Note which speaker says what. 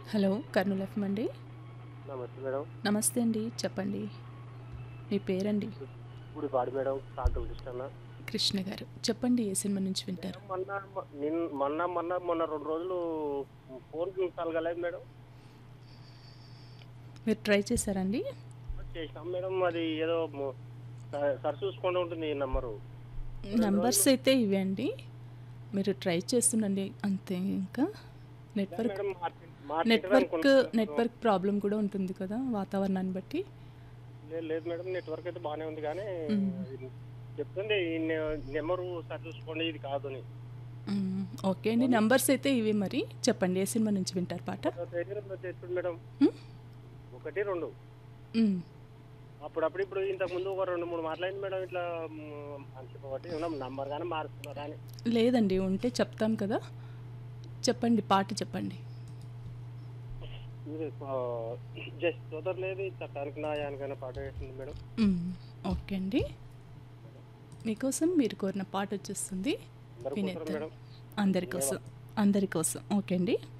Speaker 1: Hello Kurnool FM అండి
Speaker 2: నమస్తే madam
Speaker 1: నమస్తే అండి చెప్పండి మీ పేరండి
Speaker 2: ఇప్పుడు పాడు మేడం సాగల కృష్ణ
Speaker 1: కృష్ణ గారు చెప్పండి ఏ సినిమా నుంచి వింటారు
Speaker 2: మొన్న నిన్న మొన్న మొన్న మొన్న రెండు రోజులు ఫోన్ కలగలేదు మేడం
Speaker 1: మీరు ట్రై చేశారండి
Speaker 2: చేసినాం మేడం అది ఏదో మ- స- సరి చూసుకుంటూ ఉంటుంది ఈ నంబరు
Speaker 1: నంబర్స్ అయితే ఇవే అండి మీరు ట్రై చేస్తుండండి అంతే ఇంకా network
Speaker 2: madam market- market
Speaker 1: network
Speaker 2: అనుకున్నాను.
Speaker 1: నెట్వర్క్ ప్రాబ్లం కూడా ఉంటుంది కదా వాతావరణాన్ని బట్టి
Speaker 2: లేదు లేదు మేడం నెట్వర్క్ అయితే బాగానే ఉంది కానీ
Speaker 1: మ్మ్.
Speaker 2: ఇది చెప్తుంది ఈ నె- నెంబరు సరి చూసుకోండి ఇది కాదు అని
Speaker 1: మ్మ్. ఓకే అండి నంబర్స్ అయితే ఇవి మరి చెప్పండి ఏ సినిమా నుంచి వింటారు పాట
Speaker 2: తేదీ రెండు తెచ్చుడు మేడం
Speaker 1: మ్మ్?
Speaker 2: ఒకటి రెండు
Speaker 1: మ్మ్.
Speaker 2: అప్పుడప్పుడు ఇప్పుడు ఇంతకు ముందు ఒక రెండు మూడు మాట్లాడింది మేడం ఇట్లా మ్, అని చెప్పబట్టి ఉన్నాం నంబర్ కానీ మారుస్తున్నారా అని
Speaker 1: లేదండి ఉంటే చెప్తాం కదా చెప్పండి పాట చెప్పండి
Speaker 2: ఇది జస్ట్ సోదరులేదు చట్టానికి నాయానికైనా పాట వేస్తుంది మేడం
Speaker 1: మ్మ్. ఓకే అండి మీకోసం మీరు కోరిన పాట వచ్చేస్తుంది
Speaker 2: అందరి కోసం
Speaker 1: వినేద్దాం
Speaker 2: మేడం
Speaker 1: అందరి కోసం అందరి కోసం ఓకే అండి